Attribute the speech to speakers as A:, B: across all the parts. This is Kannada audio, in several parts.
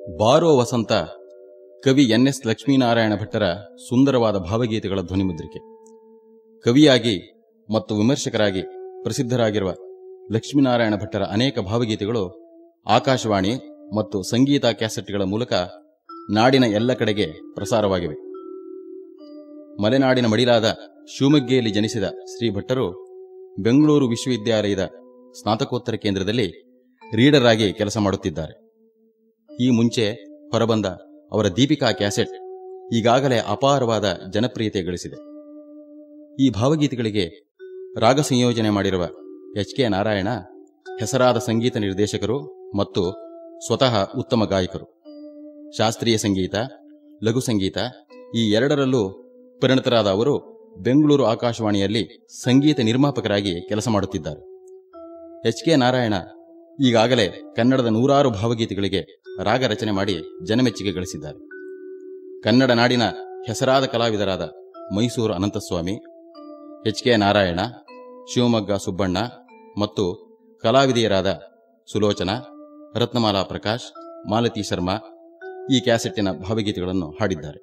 A: ಬಾರೋ ವಸಂತ ಕವಿ ಎನ್ ಎಸ್ ಲಕ್ಷ್ಮೀನಾರಾಯಣ ಭಟ್ಟರ ಸುಂದರವಾದ ಭಾವಗೀತೆಗಳ ಧ್ವನಿಮುದ್ರಿಕೆ ಕವಿಯಾಗಿ ಮತ್ತು ವಿಮರ್ಶಕರಾಗಿ ಪ್ರಸಿದ್ಧರಾಗಿರುವ ಲಕ್ಷ್ಮೀನಾರಾಯಣ ಭಟ್ಟರ ಅನೇಕ ಭಾವಗೀತೆಗಳು ಆಕಾಶವಾಣಿ ಮತ್ತು ಸಂಗೀತ ಕ್ಯಾಸೆಟ್ಗಳ ಮೂಲಕ ನಾಡಿನ ಎಲ್ಲ ಕಡೆಗೆ ಪ್ರಸಾರವಾಗಿವೆ ಮಲೆನಾಡಿನ ಮಡಿಲಾದ ಶಿವಮೊಗ್ಗೆಯಲ್ಲಿ ಜನಿಸಿದ ಶ್ರೀ ಭಟ್ಟರು ಬೆಂಗಳೂರು ವಿಶ್ವವಿದ್ಯಾಲಯದ ಸ್ನಾತಕೋತ್ತರ ಕೇಂದ್ರದಲ್ಲಿ ರೀಡರ್ ಆಗಿ ಕೆಲಸ ಮಾಡುತ್ತಿದ್ದಾರೆ ಈ ಮುಂಚೆ ಹೊರಬಂದ ಅವರ ದೀಪಿಕಾ ಕ್ಯಾಸೆಟ್ ಈಗಾಗಲೇ ಅಪಾರವಾದ ಜನಪ್ರಿಯತೆ ಗಳಿಸಿದೆ ಈ ಭಾವಗೀತೆಗಳಿಗೆ ರಾಗ ಸಂಯೋಜನೆ ಮಾಡಿರುವ ಎಚ್ ಕೆ ನಾರಾಯಣ ಹೆಸರಾದ ಸಂಗೀತ ನಿರ್ದೇಶಕರು ಮತ್ತು ಸ್ವತಃ ಉತ್ತಮ ಗಾಯಕರು ಶಾಸ್ತ್ರೀಯ ಸಂಗೀತ ಲಘು ಸಂಗೀತ ಈ ಎರಡರಲ್ಲೂ ಪರಿಣತರಾದ ಅವರು ಬೆಂಗಳೂರು ಆಕಾಶವಾಣಿಯಲ್ಲಿ ಸಂಗೀತ ನಿರ್ಮಾಪಕರಾಗಿ ಕೆಲಸ ಮಾಡುತ್ತಿದ್ದಾರೆ ಎಚ್ ಕೆ ನಾರಾಯಣ ಈಗಾಗಲೇ ಕನ್ನಡದ ನೂರಾರು ಭಾವಗೀತೆಗಳಿಗೆ ರಾಗ ರಚನೆ ಮಾಡಿ ಜನಮೆಚ್ಚುಗೆ ಗಳಿಸಿದ್ದಾರೆ ಕನ್ನಡ ನಾಡಿನ ಹೆಸರಾದ ಕಲಾವಿದರಾದ ಮೈಸೂರು ಅನಂತಸ್ವಾಮಿ ಎಚ್ ಕೆ ನಾರಾಯಣ ಶಿವಮೊಗ್ಗ ಸುಬ್ಬಣ್ಣ ಮತ್ತು ಕಲಾವಿದೆಯರಾದ ಸುಲೋಚನಾ ರತ್ನಮಾಲಾ ಪ್ರಕಾಶ್ ಮಾಲತಿ ಶರ್ಮಾ ಈ ಕ್ಯಾಸೆಟ್ಟಿನ ಭಾವಗೀತೆಗಳನ್ನು ಹಾಡಿದ್ದಾರೆ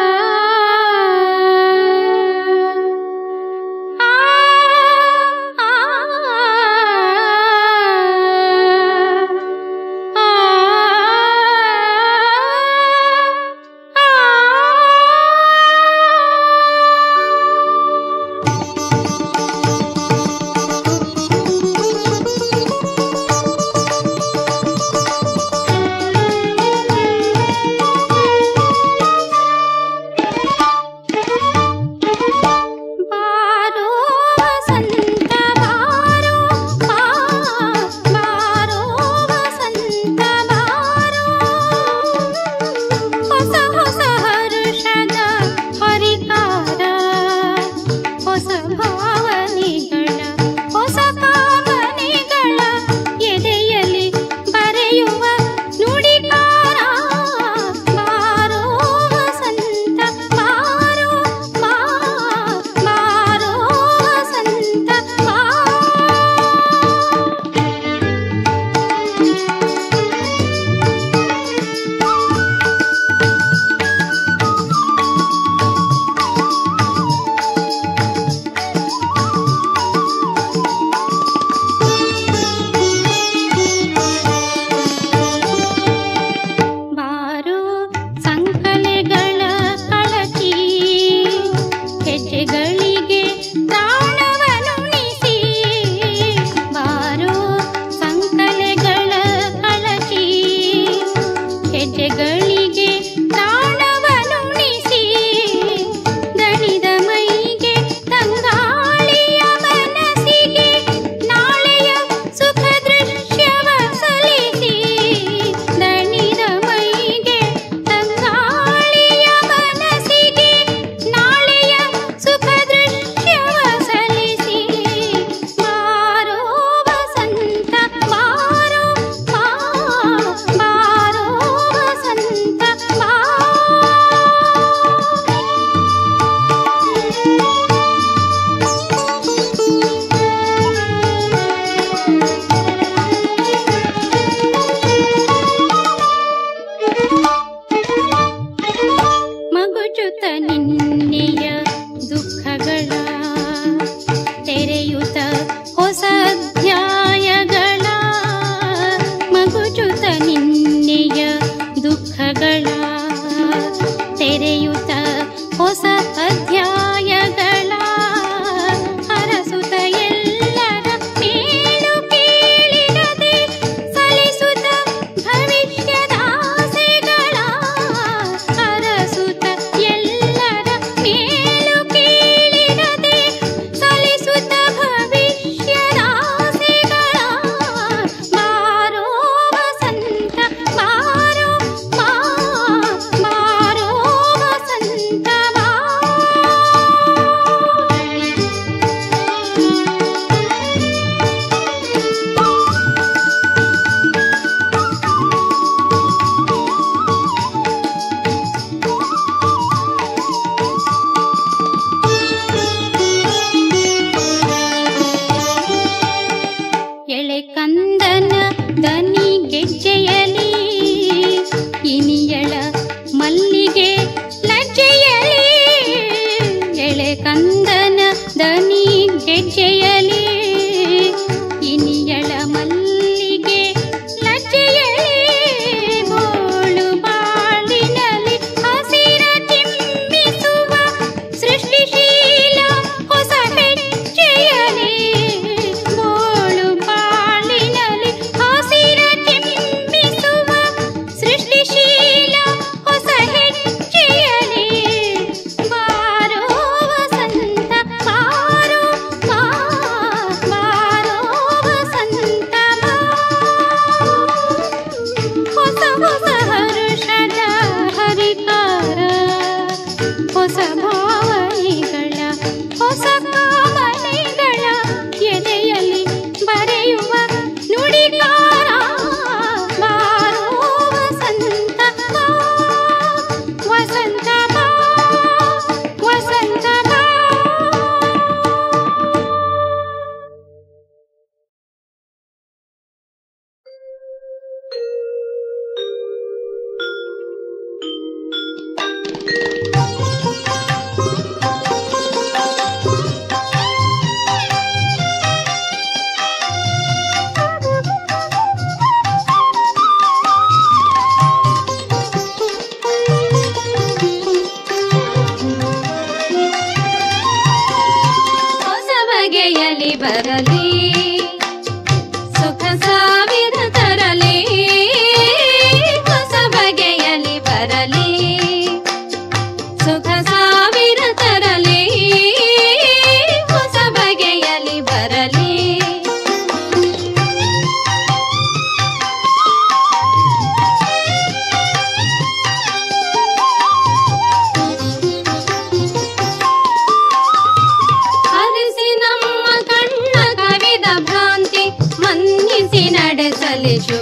B: ಆ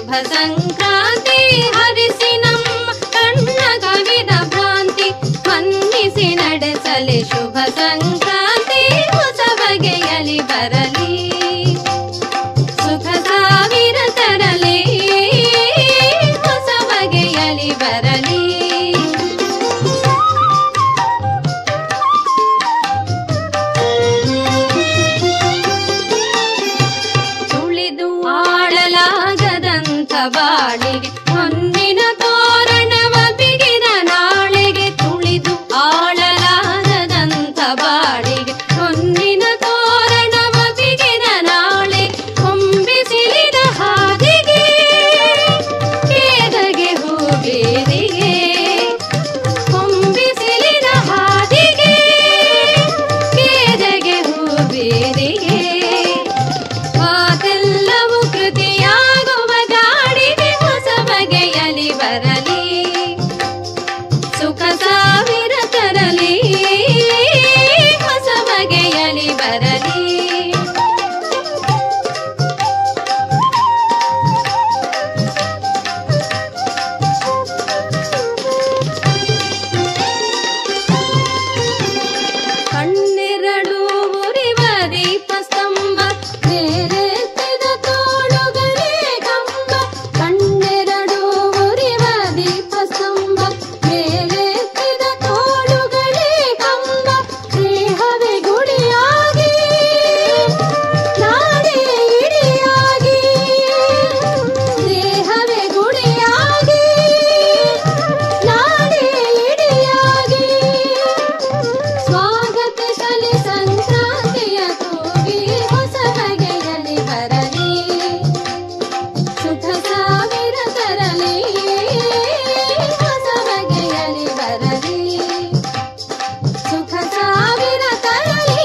B: ಶುಭ ಸಂಕ್ರಾಂತಿ ಹರಿಸಿ ನಮ್ಮ ಕಣ್ಣ ಕವಿದ ಭ್ರಾಂತಿ ವಂದಿಸಿ ನಡೆಸಲಿ ಶುಭ ಸಂಕ್ರಾಂತಿ ಹೊಸ ಬಗೆಯಲಿ ಬರಲಿ ಸುಖ ಸಾವಿರ ತರಲಿ ಹೊಸ ಬಗೆಯಲಿ ಬರಲಿ ತುಳಿದು ಆಡಲಾಗದಂತ ಬಾಳಿಗೆ ಹೊನ್ನಿನ ತೋರಣವ ಬಿಗಿದ ನಾಳೆಗೆ ತುಳಿದು ಆಡಲಾಗದಂತ ಬಾಳಿಗೆ ಹೊನ್ನಿನ ತೋರಣವ ಬಿಗಿದ ನಾಳೆ ಕೊಂಬಿಸಿಲಿದ ಹಾದಿಗೆ ಕೇದಗೆ ಹೂಬೇರಿಗೆ ಕೊಂಬಿಸಿಲಿದ ಹಾದಿಗೆ ಕೇದಗೆ ಹೂಬೇರಿಗೆ ಮಾತೆಲ್ಲವೂ ಕೃತಿಯಾಗುವ ಗಾಡಿಗೆ ಹೊಸ ಬಗೆಯಲಿ ಬರಲಿ ಸುಖ ಸಾವಿರ ತರಲಿ ಹೊಸ ಬಗೆಯಲಿ ಬರಲಿ ಕಣ್ಣೆರಡು ಉರಿವ ದೀಪ ಸ್ತಂಭ ಬೇರೆತ್ತಿದ ತೋಳುಗಳೇ ಕಂಬ ಕಣ್ಣೆರಡು ಉರಿವ ದೀಪ ಸ್ತಂಭ ಬೇರೆತ್ತಿದ ತೋಳುಗಳೇ ಕಂಬ ದೇಹವೇ ಗುಡಿಯಾಗಿ ನಾಡೇ ಇಡಿಯಾಗಿ ದೇಹವೇ ಗುಡಿಯಾಗಿ ನಾಡೇ ಇಡಿಯಾಗಿ ಸ್ವಾಗತಿಸಲಿ ಸಂಕ್ರಾಂತಿಯ ತೂಗಿ ಹೊಸ ಬಗೆಯಲ್ಲಿ ಬರಲಿ ಸುಖ ಸಾವಿರ ತರಲಿ ಹೊಸ ಬಗೆಯಲ್ಲಿ ಬರಲಿ ಸುಖ ಸಾವಿರ ತರಲಿ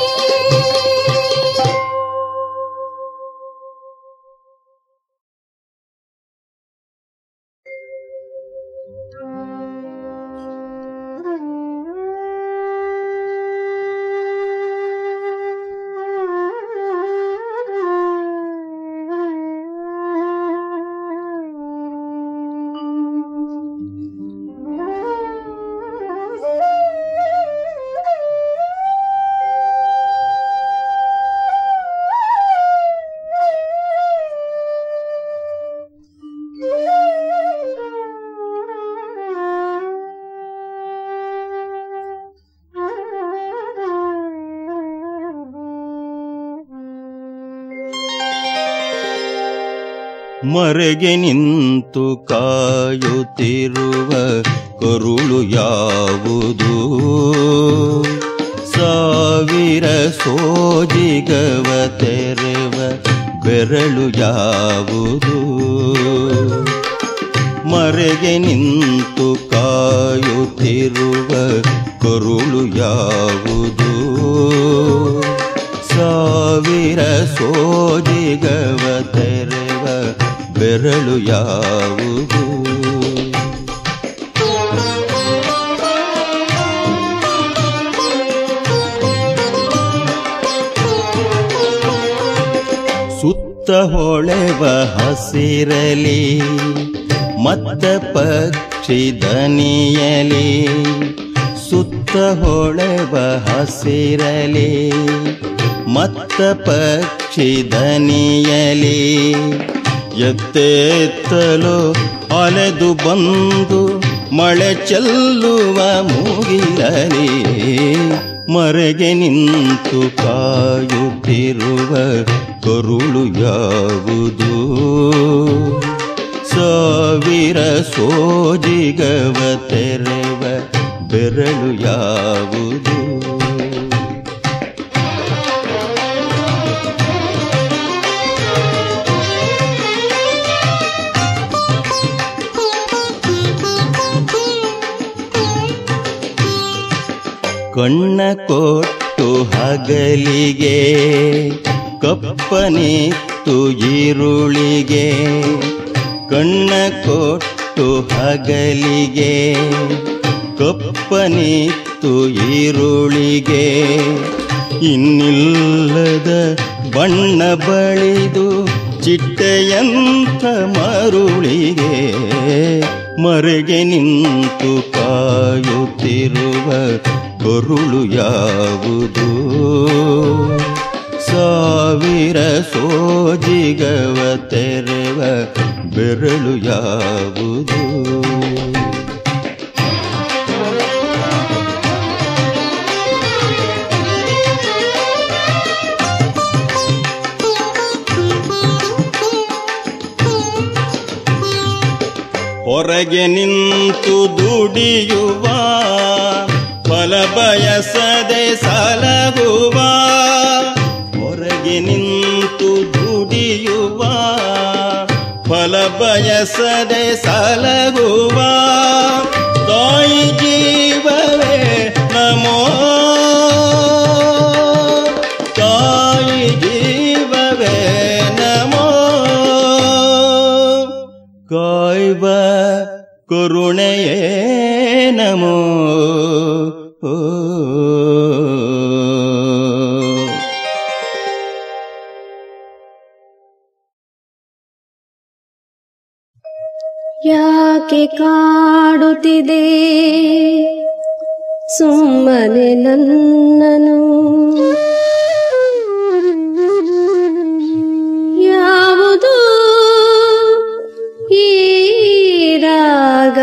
C: ಮರೆಗೆ ನಿಂತು ಕಾಯುತ್ತಿರುವ ಕರುಳು ಯಾವುದು ಸಾವಿರ ಸೋಜಿಗವ ತೆರೆವ ಬೆರಳು ಯಾವುದು ಮರೆಗೆ ನಿಂತು ಕಾಯುತ್ತಿರುವ ಕರುಳು ಯಾವುದು ಸಾವಿರ ಸೋಜಿಗವ ತೆರೆವ ಬೆರಳು ಯಾವುದು ಸುತ್ತ ಹೊಳೆವ ಹಸಿರಲಿ ಮತ್ತ ಪಕ್ಷಿ ದನಿಯಲಿ ಸುತ್ತ ಹೊಳೆವ ಹಸಿರಲಿ ಮತ್ತ ಪಕ್ಷಿ ದನಿಯಲಿ ಎತ್ತೆತ್ತಲು ಅಲೆದು ಬಂದು ಮಳೆ ಚೆಲ್ಲುವ ಮುಗಿಲಲಿ ಮರೆಗೆ ನಿಂತು ಕಾಯುತ್ತಿರುವ ಕರುಳು ಯಾವುದು ಸಾವಿರ ಸೋಜಿಗವ ತೆರೆವ ಬೆರಳು ಯಾವುದು ಕಣ್ಣ ಕೊಟ್ಟು ಹಗಲಿಗೆ ಕಪ್ಪನಿತ್ತು ಈರುಳಿಗೆ ಕಣ್ಣ ಕೊಟ್ಟು ಹಗಲಿಗೆ ಕಪ್ಪನಿತ್ತು ಈರುಳಿಗೆ ಇನ್ನಿಲ್ಲದ ಬಣ್ಣ ಬಳಿದು ಚಿಟ್ಟೆಯಂಥ ಮರುಳಿಗೆ ಮರೆಗೆ ನಿಂತು ಕಾಯುತ್ತಿರುವ ಕೊರುಳು ಯಾವುದು ಸಾವಿರ ಸೋಜಿಗವ ತೆರೆವ ಬೆರಳು ಯಾವುದು ಹೊರಗೆ ನಿಂತು ದುಡಿಯುವ ಫಲ ಬಯಸದೆ ಸಲಗುವ ಹೊರಗೆ ನಿಂತು ದುಡಿಯುವ ಫಲ ಬಯಸದೆ ಸಲಗುವ ತಾಯಿ ಜೀವವೇ ನಮೋ ತಾಯಿ ಜೀವವೇ ನಮೋ ಕಾಯ್ವ ಕರುಣೆಯೇ ನಮೋ ಓ.
B: ಯಾಕೆ ಕಾಡುತ್ತಿದೆ ಸುಮ್ಮನೆ ನನ್ನನು ಯಾವುದು ಈ ರಾಗ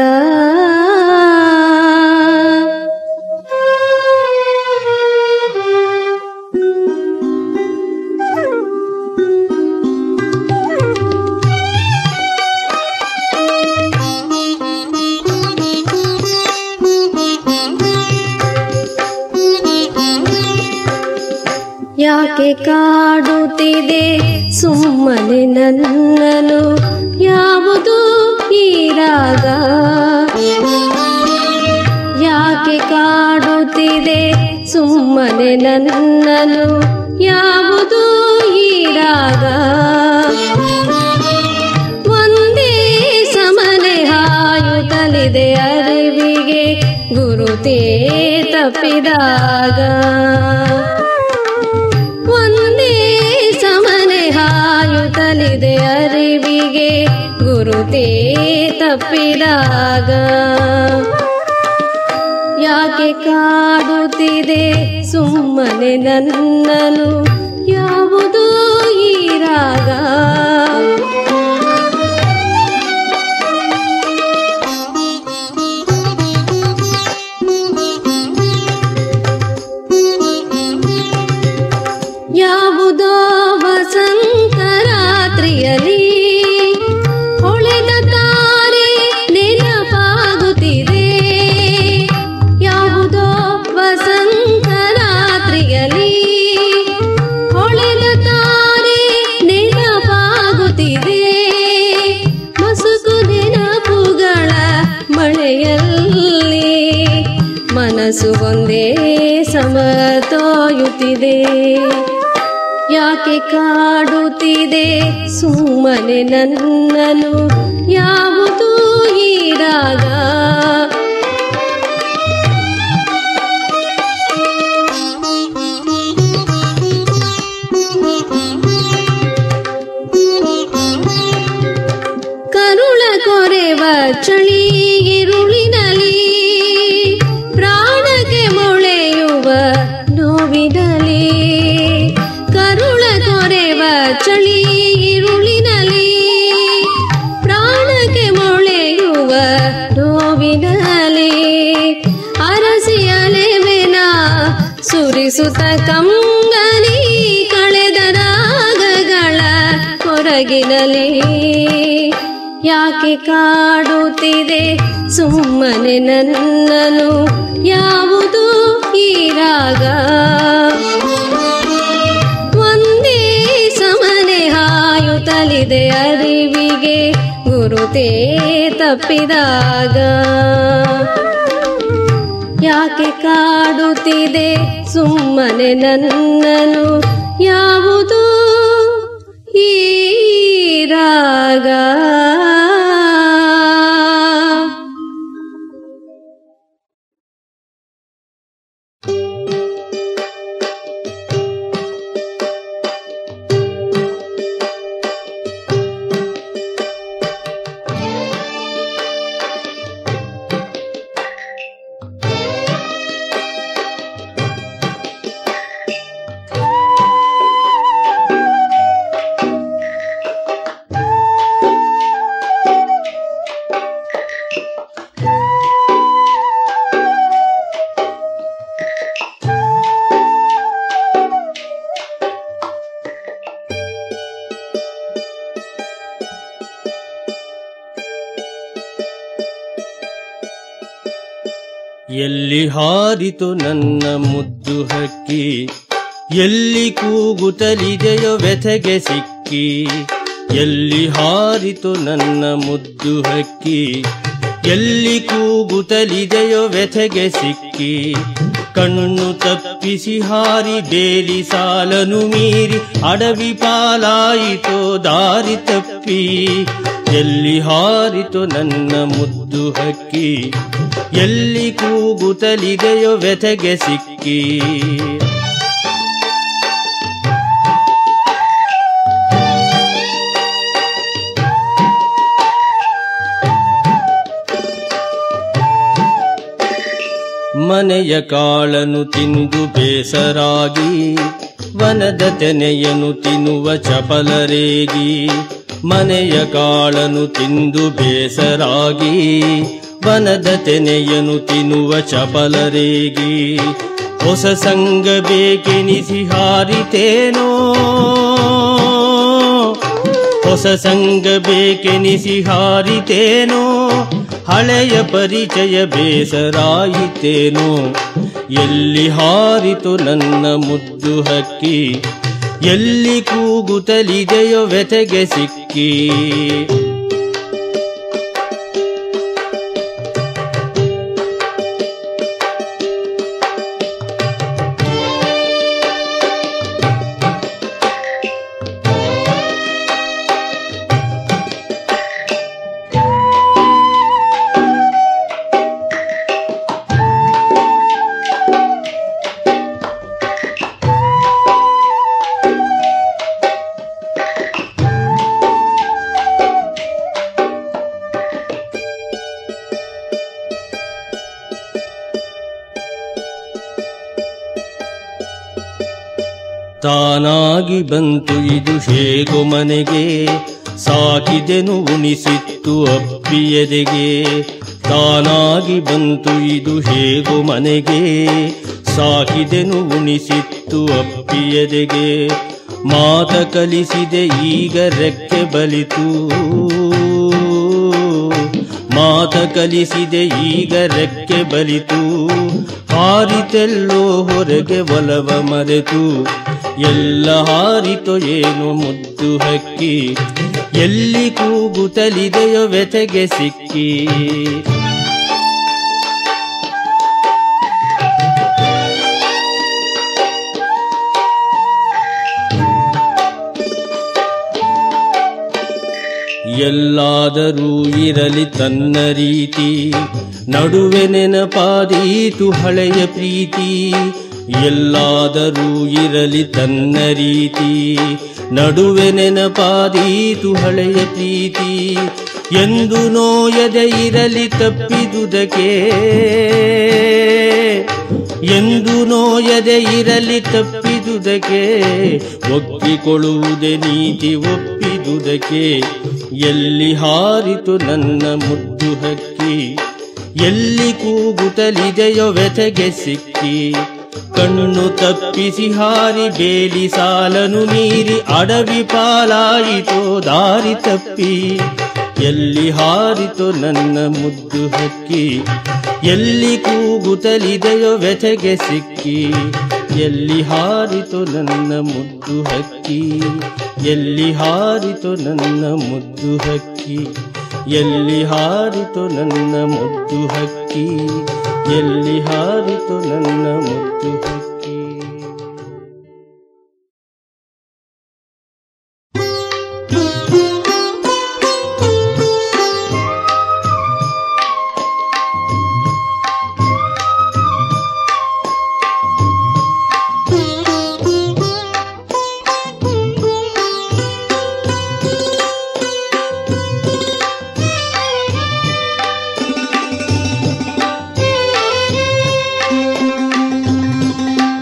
B: ಯಾಕೆ ಕಾಡುತ್ತಿದೆ ಸುಮ್ಮನೆ ನನ್ನನು ಯಾವುದು ಈ ರಾಗ ಯಾಕೆ ಕಾಡುತ್ತಿದೆ ಸುಮ್ಮನೆ ನನ್ನನು ಯಾವುದು ಈ ರಾಗ ಒಂದೇ ಸಮನೆ ಹಾಯುತ್ತಲಿದೆ ಅರಿವಿಗೆ ಗುರುತೇ ತಪ್ಪಿದಾಗ ಒಂದೇ ಸಮನೆ ಹಾಯುತ್ತಲಿದೆ ಅರಿವಿಗೆ ಗುರುತೇ ತಪ್ಪಿದಾಗ ಯಾಕೆ ಕಾಡುತ್ತಿದೆ ಸುಮ್ಮನೆ ನನ್ನನು ಯಾವುದು ಈ ರಾಗ ಯಾವುದೋ ವಸಂತ ರಾತ್ರಿಯಲ್ಲಿ ಹೊಳೆದ ತಾರೆ ನೆನಪಾಗುತ್ತಿದೆ ಯಾವುದೋ ವಸಂತ ರಾತ್ರಿಯಲ್ಲಿ ಹೊಳೆದ ತಾರೆ ನೆನಪಾಗುತ್ತಿದೆ ಮಸುಕು ನೆನಪುಗಳ ಮಳೆಯಲ್ಲಿ ಮನಸ್ಸು ಒಂದೇ ಸಮತೋಯುತ್ತಿದೆ ಯಾಕೆ ಕಾಡುತ್ತಿದೆ ಸುಮ್ಮನೆ ನನ್ನನು ಯಾವುದು ಈ ರಾಗ ಕರುಳ ಕೊರೆವ ಚಳಿ ಇರುಳಿನಲಿ ಪ್ರಾಣಕ್ಕೆ ಮೊಳೆಯುವ ನೋವಿನಲಿ ಕರುಳ ಕೊರೆವ ಚಳಿ ಇರುಳಿನಲಿ ಪ್ರಾಣಕ್ಕೆ ಮೊಳೆಯುವ ನೋವಿನಲಿ ಅರಸಿಯಲೆವೆನ ಸುರಿಸುತ್ತ ಕಂಗನಿ ಕಳೆದ ರಾಗಗಳ ಹೊರಗಿನಲಿ ಯಾಕೆ ಕಾಡುತ್ತಿದೆ ಸುಮ್ಮನೆ ನನ್ನನು ಯಾವುದು ಈ ರಾಗ ಒಂದೇ ಸಮನೆ ಹಾಯುತ್ತಲಿದೆ ಅರಿವಿಗೆ ಗುರುತೇ ತಪ್ಪಿದಾಗ ಯಾಕೆ ಕಾಡುತ್ತಿದೆ ಸುಮ್ಮನೆ ನನ್ನನು ಯಾವುದು ಈ ರಾಗ
C: ಎಲ್ಲಿ ಹಾರಿತು ನನ್ನ ಮುದ್ದು ಹಕ್ಕಿ ಎಲ್ಲಿ ಕೂಗುತ್ತಲಿದೆಯೋ ವ್ಯಥೆಗೆ ಸಿಕ್ಕಿ ಎಲ್ಲಿ ಹಾರಿತು ನನ್ನ ಮುದ್ದು ಹಕ್ಕಿ ಎಲ್ಲಿ ಕೂಗುತ್ತಲಿದೆಯೋ ವ್ಯಥೆಗೆ ಸಿಕ್ಕಿ ಕಣ್ಣು ತಪ್ಪಿಸಿ ಹಾರಿ ಬೇಲಿ ಸಾಲನು ಮೀರಿ ಅಡವಿ ಪಾಲಾಯಿತೋ ದಾರಿ ತಪ್ಪಿ ಎಲ್ಲಿ ಹಾರಿತು ನನ್ನ ಮುದ್ದು ಹಕ್ಕಿ ಎಲ್ಲಿ ಕೂಗುತ್ತಲಿದೆಯೋ ವ್ಯಥೆಗೆ ಸಿಕ್ಕಿ ಮನೆಯ ಕಾಳನು ತಿಂದು ಬೇಸರಾಗಿ ವನದ ತೆನೆಯನು ತಿನ್ನುವ ಚಪಲರೇಗಿ ಮನೆಯ ಕಾಳನು ತಿಂದು ಬೇಸರಾಗಿ ವನದ ತೆನೆಯನು ತಿನ್ನುವ ಚಪಲರೇಗಿ ಹೊಸ ಸಂಗ ಬೇಕೆನಿಸಿ ಹಾರಿತೇನೋ ಹೊಸ ಸಂಗ ಬೇಕೆನಿಸಿ ಹಾರಿತೇನೋ ಹಳೆಯ ಪರಿಚಯ ಬೇಸರಾಯಿತೇನೋ ಎಲ್ಲಿ ಹಾರಿತು ನನ್ನ ಮುದ್ದು ಹಕ್ಕಿ ಎಲ್ಲಿ ಕೂಗುತ್ತಲಿದೆಯೋ ವ್ಯಥೆಗೆ ಸಿಕ್ಕಿ ತಾನಾಗಿ ಬಂತು ಇದು ಹೇಗೋ ಮನೆಗೆ ಸಾಕಿದೆನು ಉಣಿಸಿತ್ತು ಅಪ್ಪಿಯದೆಗೆ ತಾನಾಗಿ ಬಂತು ಇದು ಹೇಗೋ ಮನೆಗೆ ಸಾಕಿದೆನು ಉಣಿಸಿತ್ತು ಅಪ್ಪಿಯದೆಗೆ ಮಾತ ಕಲಿಸಿದೆ ಈಗ ರೆಕ್ಕೆ ಬಲಿತು ಮಾತ ಕಲಿಸಿದೆ ಈಗ ರೆಕ್ಕೆ ಬಲಿತು ಹಾರಿತೆಲ್ಲೋ ಹೊರಗೆ ಒಲವ ಮರೆತು ಎಲ್ಲ ಹಾರಿತೋ ಏನು ಮುದ್ದು ಹಕ್ಕಿ ಎಲ್ಲಿ ಕೂಗುತ್ತಲಿದೆಯೋ ವ್ಯಥೆಗೆ ಸಿಕ್ಕಿ ಎಲ್ಲಾದರೂ ಇರಲಿ ತನ್ನ ರೀತಿ ನಡುವೆ ನೆನಪಾದೀತು ಹಳೆಯ ಪ್ರೀತಿ ಎಲ್ಲಾದರೂ ಇರಲಿ ತನ್ನ ರೀತಿ ನಡುವೆ ನೆನಪಾದೀತು ಹಳೆಯ ಪ್ರೀತಿ ಎಂದು ನೋಯದೆ ಇರಲಿ ತಪ್ಪಿದುದಕ್ಕೆ ಎಂದು ನೋಯದೆ ಇರಲಿ ತಪ್ಪಿದುದಕ್ಕೆ ಒಪ್ಪಿಕೊಳ್ಳುವುದೇ ನೀತಿ ಒಪ್ಪಿದುದಕ್ಕೆ ಎಲ್ಲಿ ಹಾರಿತು ನನ್ನ ಮುದ್ದು ಹಕ್ಕಿ ಎಲ್ಲಿ ಕೂಗುತ್ತಲಿದೆಯೋ ವ್ಯಥೆಗೆ ಸಿಕ್ಕಿ ಕಣ್ಣು ತಪ್ಪಿಸಿ ಹಾರಿ ಬೇಲಿ ಸಾಲನು ಮೀರಿ ಅಡವಿ ಪಾಲಾಯಿತೋ ದಾರಿ ತಪ್ಪಿ ಎಲ್ಲಿ ಹಾರಿತು ನನ್ನ ಮುದ್ದು ಹಕ್ಕಿ ಎಲ್ಲಿ ಕೂಗುತ್ತಲಿದೆಯೋ ವ್ಯಥೆಗೆ ಸಿಕ್ಕಿ ಎಲ್ಲಿ ಹಾರಿತು ನನ್ನ ಮುದ್ದು ಹಕ್ಕಿ ಎಲ್ಲಿ ಹಾರಿತು ನನ್ನ ಮುದ್ದು ಹಕ್ಕಿ ಎಲ್ಲಿ ಹಾರಿತು ನನ್ನ ಮುದ್ದು ಹಕ್ಕಿ ಎಲ್ಲಿ ಹಾರಿತು ನನ್ನ ಮುದ್ದು ಹಕ್ಕಿ
B: Thank you.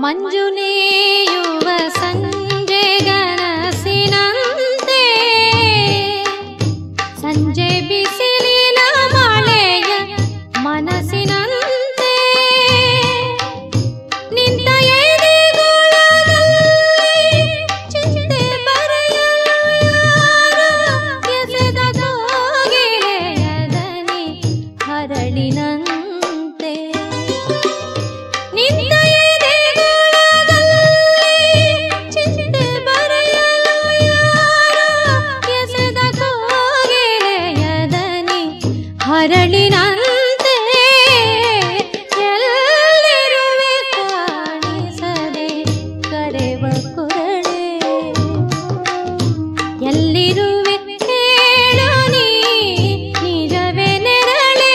B: ಮಂಜುನೇಯುವ ಸಂಜೆ ಗನಸಿನಂತೆ ಸಂಜೆ ಬಿಸಿಲಿನ ಮಳೆಯ ಮನಸ್ಸಿನಂತೆ ನಿಂತ ಎದೆಗೊಳದಲ್ಲಿ ಚಿಂತೆ ಬರೆಯಲು ಎಸೆದ ಕೋಗಿಲೆಯ ದನಿ ಹರಳಿನಂತೆ ನಿಂತ ಎದೆಗೊಳದಲ್ಲಿ ಚಿಂತೆ ಬರೆಯಲು ಎಸೆದ ಕೋಗಿಲೆಯ ದನಿ ಹರಳಿನಂತೆ ಎಲ್ಲಿರುವೆ ಕಾಣಿಸದೆ ಕರೆವ ಕೊರಳೆ ಎಲ್ಲಿರುವೆ ಹೇಳು ನೀ ನಿಜವೇ ನೆರಳೆ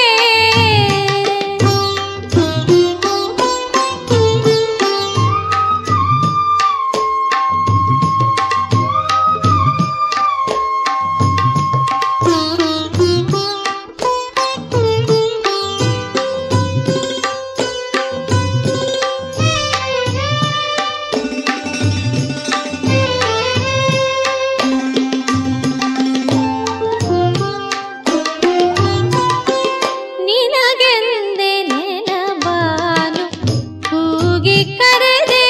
B: ನಿನಗೆಂದೆ ನೆನಬಾನು ಕೂಗಿ ಕರೆದೆ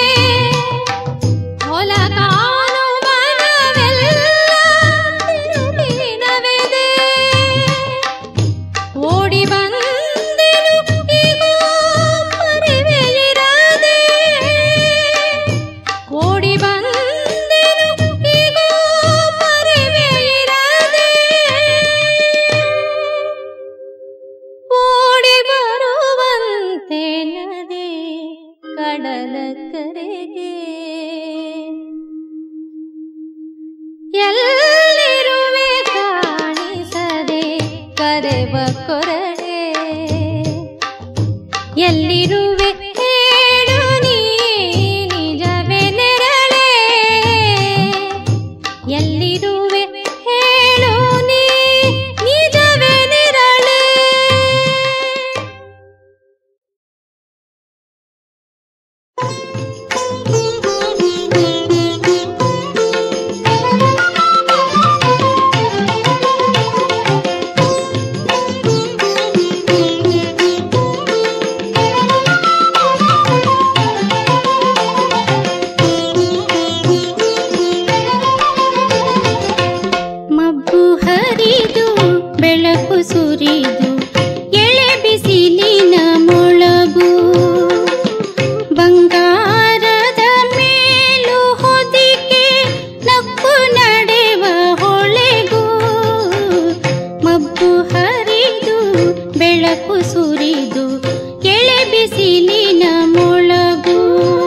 B: ಹೊಲಗಾನು ಮನವೆಲ್ಲ ತಿರುಳಿನವೆದೆ ಓಡಿ ಬಂದೆನು ಈಗೋ ಪರಿವೆ ಇರದೆ ಓಡಿ ಬಂದೆನು ಈಗೋ ಪರಿವೆ ಇರದೆ ಓಡಿ ಬರುವಂತೆ ನದಿ ಕಡಲ ಕರೆಗೆ ಎಲ್ಲಿರುವೆ ಕಾಣಿಸದೆ ಕರೆವ ಕೊರಡೆ ಎಲ್ಲಿರುವೆ ಹೇಳು ನೀ ನಿಜವೇ ನೆರಳೆ ಎಲ್ಲಿರುವೆ ಹೇಳು ನೀ ನಿಜವೇ ನೆರಳೆ ಮಬ್ಬು ಹರಿದು ಬೆಳಕು ಸುರಿದು ಎಳೆ ಬಿಸಿಲಿನ ಮೊಳಗು ಬಂಗಾರದ ಮೇಲು ಹೊದಿಕೆ ನಕ್ಕು ನಡೆವ ಹೊಳೆಗೂ ಮಬ್ಬು ಹರಿದು ಬೆಳಕು ಸುರಿದು ಎಳೆ ಬಿಸಿಲಿನ ಮೊಳಗು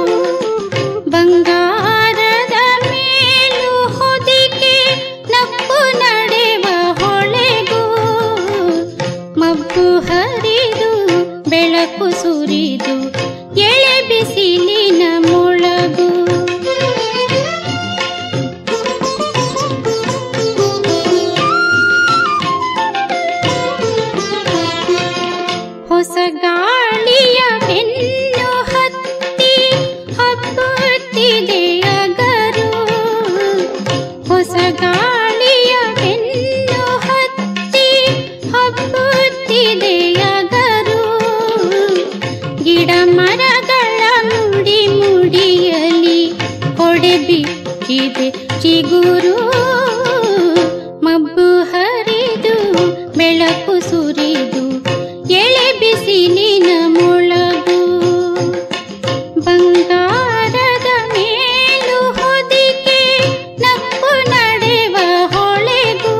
B: ಬಂಗಾರದ ಮೇಲು ಹೊದಿಕೆ ನಕ್ಕು ನಡೆವ ಹೊಳೆಗೂ ಮಬ್ಬು ಹರಿದು ಬೆಳಕು ಸುರಿದು ಎಳೆ ಬಿಸಿಲಿನ ಮೊಳಗು ಹೊಸ ಗಾಳಿಯ ಬೆನ್ನು ಹತ್ತಿ ಹಬ್ಬುತ್ತಿದೆ ಅಗರು ಹೊಸ ಗಾಳಿಯ ಬೆನ್ನು ಹತ್ತಿ ಹಬ್ಬುತ್ತಿದೆ ಅಗರು ಗಿಡ ಮರಗಳ ಮುಡಿ ಮುಡಿಯಲಿ ಕೊಡೆ ಬಿಟ್ಟಿದೆ ಚಿಗುರು ಮಬ್ಬು ಹರಿದು ಬೆಳಕು ಸುರಿದು ಎಳೆ ಬಿಸಿಲಿನ ಮೊಳಗು ಬಂಗಾರದ ಮೇಲು ಹೊದಿಕೆ ನಕ್ಕು ನಡೆವ ಹೊಳೆಗೂ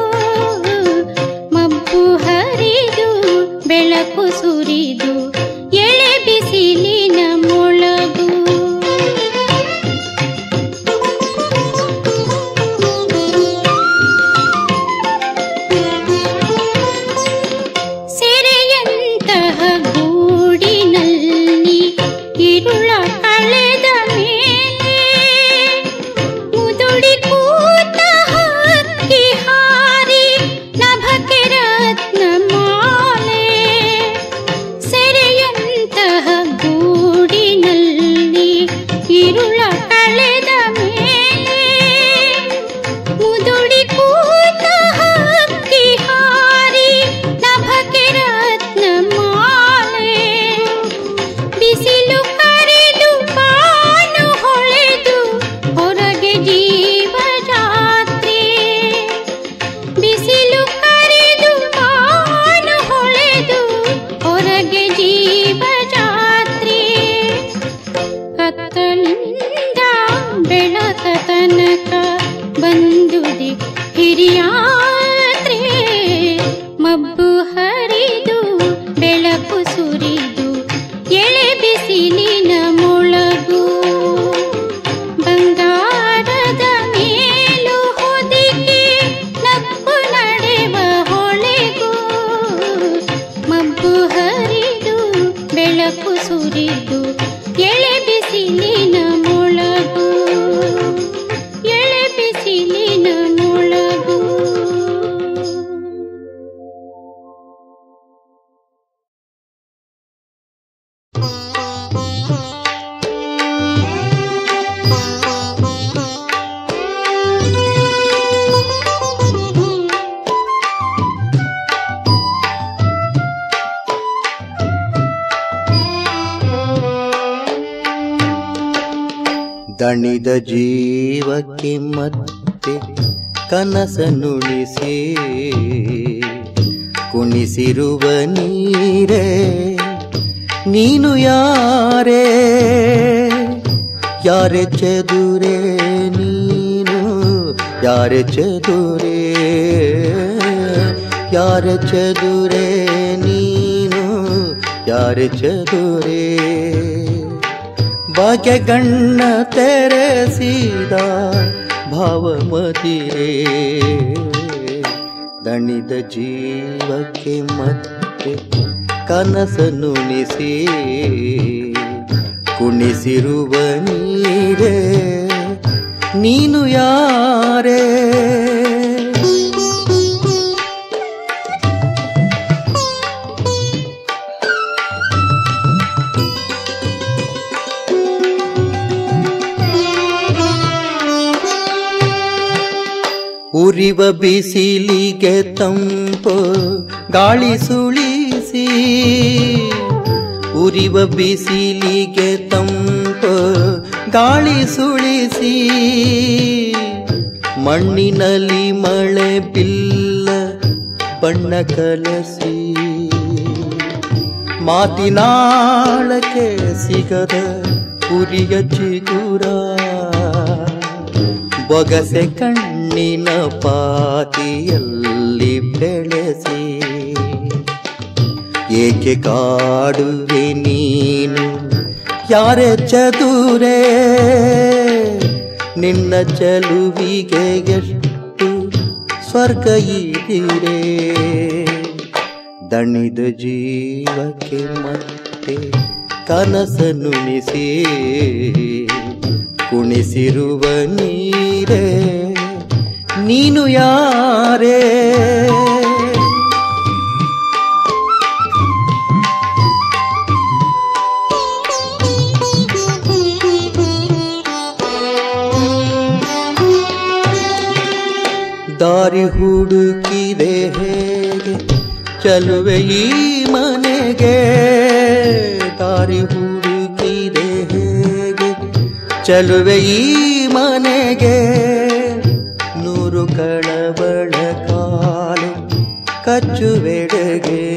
B: ಮಬ್ಬು ಹರಿದು ಬೆಳಕು ಸುರಿದು ಎಳೆ ಬಿಸಿಲಿನ ಮೊಳಗು
D: ದಣಿದ ಜೀವಕ್ಕೆ ಮತ್ತೆ ಕನಸನುಳಿಸಿ ಕುಣಿಸಿರುವ ನೀರೇ ನೀನು ಯಾರೇ ಯಾರೆ ಚದುರೆ ನೀನು ಯಾರೆ ಚದುರೆ ಯಾರೆ ಚದುರೆ ನೀನು ಯಾರೆ ಚದುರೆ ಭಾಗ್ಯಗಣ್ಣ ತೆರೆಸಿದ ಭಾವಮತಿರೇ ದಣಿದ ಜೀವಕ್ಕೆ ಮತ್ತೆ ಕನಸನುಣಿಸಿ ಕುಣಿಸಿರುವ ನೀರೇ ನೀನು ಯಾರೇ ಉರಿವ ಬಿಸಿಲಿಗೆ ತಂಪು ಗಾಳಿ ಸುಳಿಸಿ ಉರಿವ ಬಿಸಿಲಿಗೆ ತಂಪು ಗಾಳಿ ಸುಳಿಸಿ ಮಣ್ಣಿನಲ್ಲಿ ಮಳೆ ಬಿಲ್ಲ ಬಣ್ಣ ಕಲಸಿ ಮಾತಿನಾಳಕ್ಕೆ ಸಿಗದ ಉರಿಯ ಚಿಗುರ ಬೊಗಸೆ ಕಣ್ಣಿನ ಪಾತಿಯಲ್ಲಿ ಬೆಳೆಸಿ ಏಕೆ ಕಾಡುವೆ ನೀನು ಯಾರೇ ಚದುರೆ ನಿನ್ನ ಚಲುವಿಗೆ ಎಷ್ಟು ಸ್ವರ್ಗ ಇದಿರೆ ದಣಿದ ಜೀವಕ್ಕೆ ಮತ್ತೆ ಕನಸನುಣಿಸಿ ಕುಣಿಸಿರುವ ನೀರೇ ನೀನು ಯಾರೇ ದಾರಿ ಹುಡುಕಿದೆ ಹೇಗೆ ಚಲುವೆ ಈ ಮನೆಗೆ ದಾರಿ ಹುಡುಕಿದೆ ಹೇಗೆ ಚಲುವೆ ಈ ಮನೆಗೆ ನೂರು ಕಳವಳ ಕಾಲು ಕಚ್ಚುವೆಡೆಗೆ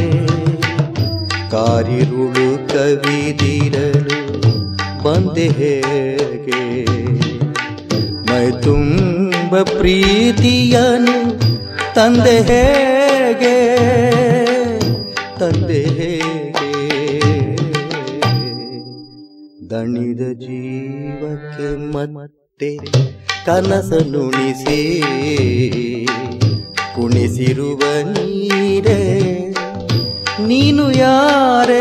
D: ಕಾರಿರುಳು ಕವಿದಿರಲು ಬಂದೆ ಹೇಗೆ ಮೈ ತುಂಬ ಪ್ರೀತಿಯನು ತಂದೆ ಹೇಗೆ ತಂದೆ ಹೇಗೆ ದಣಿದ ಜೀವಕ್ಕೆ ಮತ್ತೆ ಕನಸನುಣಿಸಿ ಕುಣಿಸಿರುವ ನೀರೇ ನೀನು ಯಾರೇ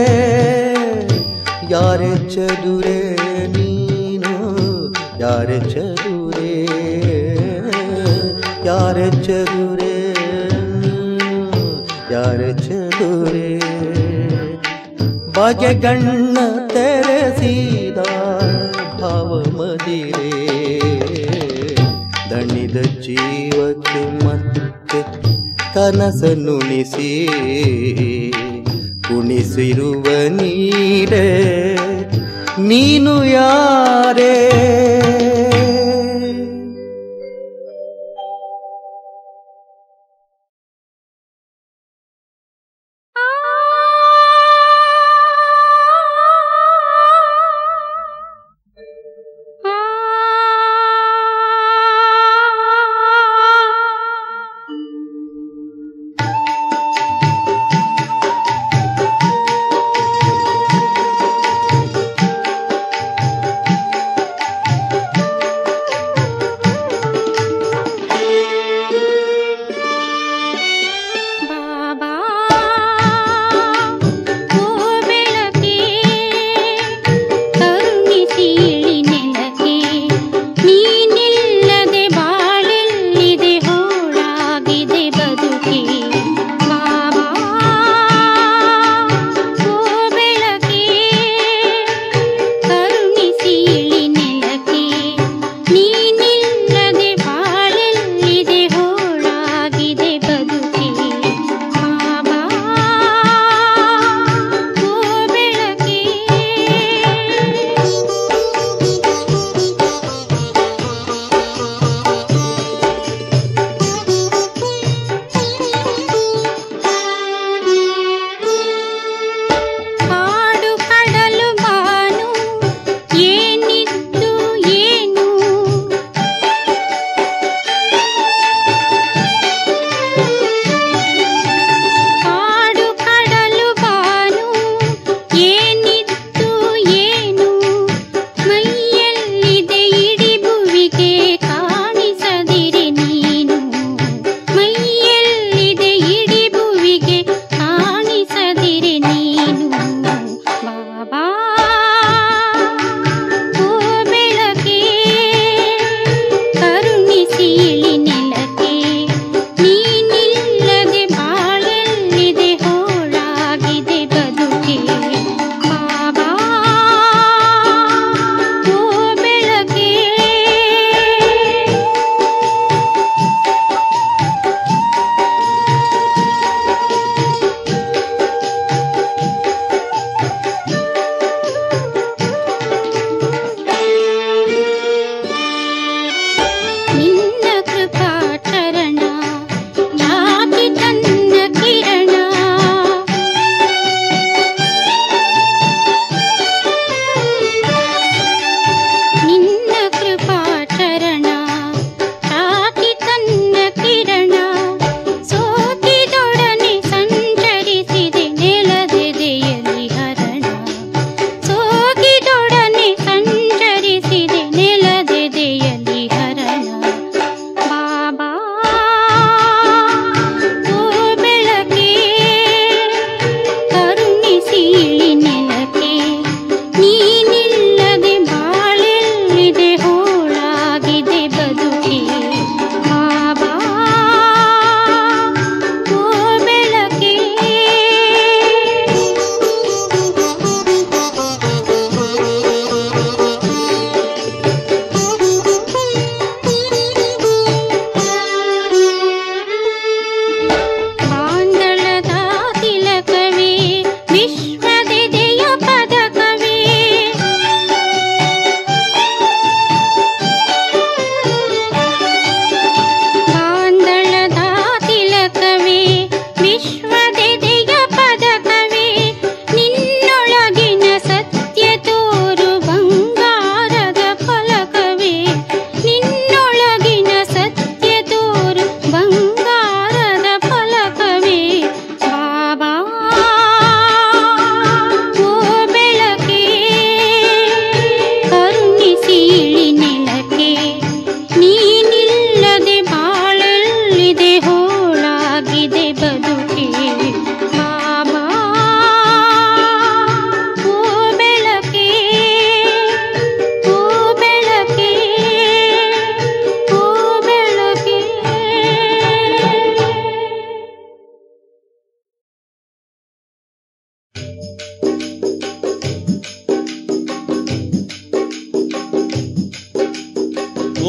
D: ಯಾರೆ ಚದುರೆ ನೀನು ಯಾರೆ ಚದುರೆ ಯಾರೆ ಚದುರೆ ನೀನು ಯಾರೆ ಚದುರೆ ಭಾಗ್ಯಗಣ್ಣ ತೆರೆಸಿದ ಭಾವಮದಿರೆ ದಣಿದ ಜೀವಕ್ಕೆ ಮತ್ತೆ ಕನಸನುಣಿಸಿ ಕುಣಿಸಿರುವ ನೀರೇ ನೀನು ಯಾರೇ
B: ಆ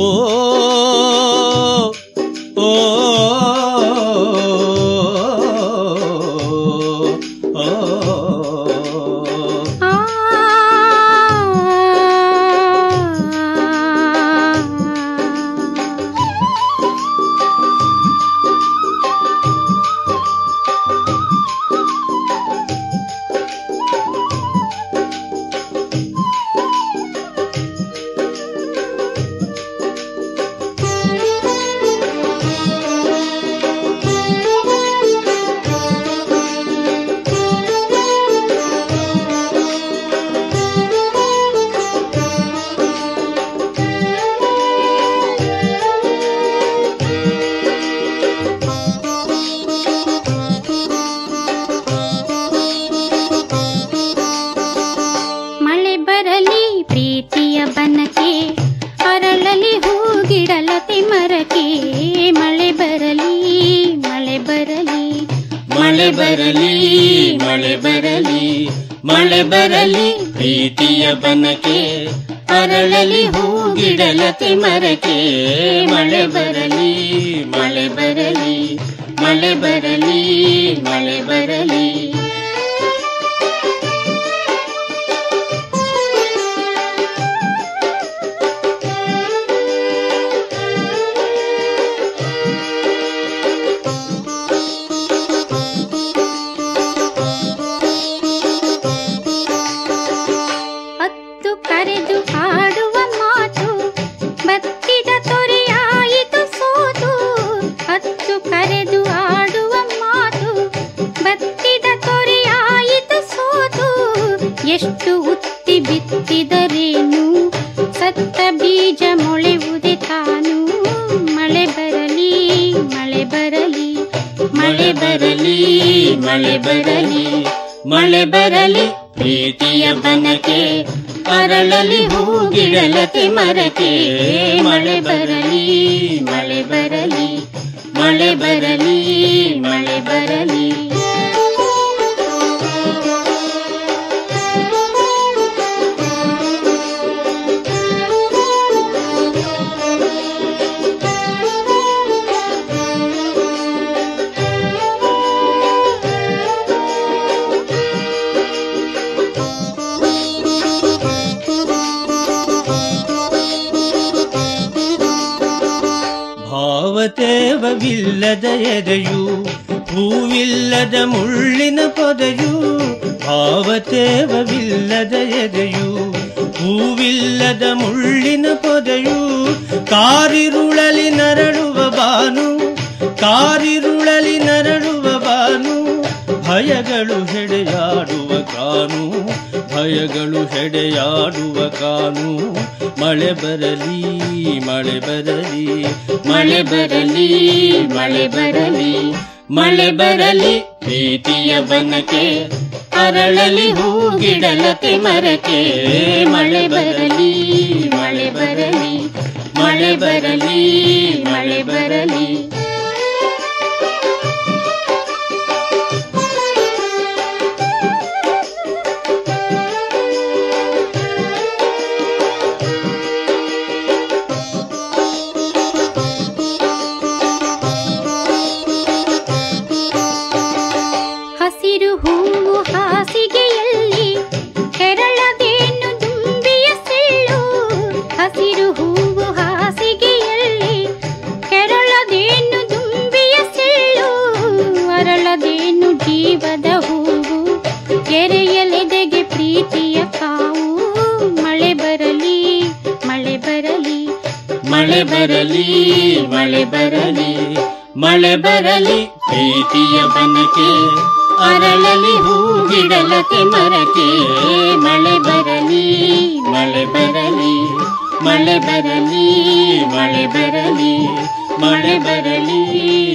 C: ಓ ಓ ಓ
B: ಆ ಮಳೆ ಬರಲಿ ಪ್ರೀತಿಯ ಬನಕೆ ಅರಳಲಿ ಹೂಗಿಡಲತೆ ಮರಕೆ ಮಳೆ ಬರಲಿ ಮಳೆ ಬರಲಿ
C: ಮಳೆ ಬರಲಿ ಮಳೆ ಬರಲಿ ಮಳೆ ಬರಲಿ ಪ್ರೀತಿಯ ಬನಕೆ ಅರಳಲಿ ಹೂಗಿಡಲತೆ ಮರಕೆ ಮಳೆ ಬರಲಿ ಮಳೆ ಬರಲಿ ಮಳೆ ಬರಲಿ ಮಳೆ ಬರಲಿ
B: ಹತ್ತು ಕರೆದು ಆಡುವ ಮಾತು ಬತ್ತಿದ ತೊರೆಯಾಯಿತು ಸೋತು ಹತ್ತು ಕರೆದು ಆಡುವ ಮಾತು ಬತ್ತಿದ ತೊರೆಯಾಯಿತು ಸೋತು ಎಷ್ಟು ಉತ್ತಿ ಬಿತ್ತಿದರೇನು ಸತ್ತ ಬೀಜ ಮೊಳೆವುದೇ ತಾನು ಮಳೆ ಬರಲಿ ಮಳೆ ಬರಲಿ
C: ಮಳೆ ಬರಲಿ ಮಳೆ ಬರಲಿ ಮಳೆ ಬರಲಿ ಪ್ರೀತಿಯ ಬನಕೆ ಅರಳಲಿ ಹೂಗಿಡಲತೆ ಮರಕೆ ಮಳೆ ಬರಲಿ ಮಳೆ ಬರಲಿ ಮಳೆ ಬರಲಿ ಮಳೆ ಬರಲಿ ಭಾವತೇವವಿಲ್ಲದ ಎದೆಯು ಹೂವಿಲ್ಲದ ಮುಳ್ಳಿನ ಪೊದೆಯು ಭಾವತೇವವಿಲ್ಲದ ಎದೆಯು ಹೂವಿಲ್ಲದ ಮುಳ್ಳಿನ ಪೊದೆಯು ಕಾರಿರುಳಲಿ ನರಳುವ ಬಾನು ಕಾರಿರುಳಲಿ ನರಳುವ ಬಾನು ಭಯಗಳು ಹೆಡೆಯಾಡುವ ಕಾನು ಭಯಗಳು ಹೆಡೆಯಾಡುವ ಕಾನು ಮಳೆ ಬರಲಿ ಮಳೆ ಬರಲಿ ಮಳೆ ಬರಲಿ ಮಳೆ ಬರಲಿ ಮಳೆ ಬರಲಿ ಪ್ರೀತಿಯ ಬನಕೆ ಅರಳಲಿ ಹೂಗಿಡಲತೆ ಮರಕೆ ಮಳೆ ಬರಲಿ ಮಳೆ ಬರಲಿ ಮಳೆ ಬರಲಿ ಮಳೆ ಬರಲಿ
B: ಹಸಿರು ಹೂವು ಹಾಸಿಗೆಯಲ್ಲಿ ಕೆರಳದೇನು ದುಂಬಿಯ ಸಿಳ್ಳು ಹಸಿರು ಹೂವು ಹಾಸಿಗೆಯಲ್ಲಿ ಕೆರಳದೇನು ದುಂಬಿಯ ಸಿಳ್ಳು ಅರಳದೇನು ಜೀವದ ಹೂವು ಕೆರೆಯಲೆದೆಗೆ ಪ್ರೀತಿಯ ಕಾವು ಮಳೆ ಬರಲಿ ಮಳೆ ಬರಲಿ
C: ಮಳೆ ಬರಲಿ ಮಳೆ ಬರಲಿ ಮಳೆ ಬರಲಿ ಪ್ರೀತಿಯ ಬನಕೆ ಅರಳಲಿ ಹೂಗಿಡಲತೆ ಮರಕೆ ಮಳೆ ಬರಲಿ ಮಳೆ ಬರಲಿ ಮಳೆ ಬರಲಿ ಮಳೆ ಬರಲಿ ಮಳೆ ಬರಲಿ